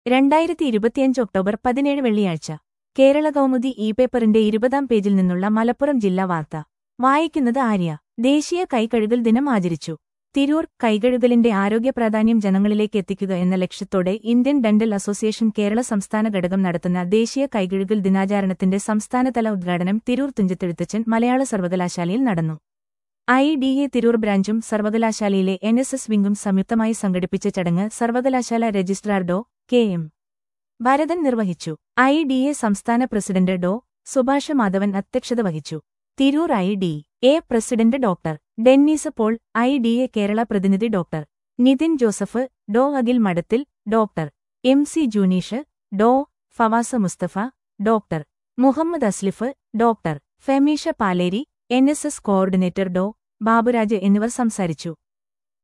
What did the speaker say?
രണ്ടായിരത്തി ഇരുപത്തിയഞ്ച് ഒക്ടോബർ പതിനേഴ് വെള്ളിയാഴ്ച കേരള കൗമുദി ഇ പേപ്പറിന്റെ ഇരുപതാം പേജിൽ നിന്നുള്ള മലപ്പുറം ജില്ലാ വാർത്ത വായിക്കുന്നത് ആര്യ ദേശീയ കൈകഴുകൽ ദിനം ആചരിച്ചു തിരൂർ കൈകഴുകലിന്റെ ആരോഗ്യ പ്രാധാന്യം ജനങ്ങളിലേക്ക് എത്തിക്കുക എന്ന ലക്ഷ്യത്തോടെ ഇന്ത്യൻ ഡെന്റൽ അസോസിയേഷൻ കേരള സംസ്ഥാന ഘടകം നടത്തുന്ന ദേശീയ കൈകഴുകൽ ദിനാചരണത്തിന്റെ സംസ്ഥാനതല ഉദ്ഘാടനം തിരൂർ തുഞ്ചത്തെഴുത്തച്ഛൻ മലയാള സർവകലാശാലയിൽ നടന്നു ഐ ഡി എ തിരൂർ ബ്രാഞ്ചും സർവകലാശാലയിലെ എൻ എസ് എസ് വിംഗും സംയുക്തമായി സംഘടിപ്പിച്ച ചടങ്ങ് സർവകലാശാല registrar Dr K M Bharathan നിർവഹിച്ചു ഐ ഡി എ സംസ്ഥാന പ്രസിഡന്റ് ഡോ സുഭാഷ മാധവൻ അധ്യക്ഷത വഹിച്ചു Tirur I D A president doctor Dennis Paul I D A Kerala പ്രതിനിധി doctor Nithin Joseph Dr Akhil Madathil doctor M C Juneesh Dr Fawasa Mustafa doctor Muhammad Aslif doctor Femisha Paleri N S S coordinator ഡോ ബാബുരാജ് എന്നിവർ സംസാരിച്ചു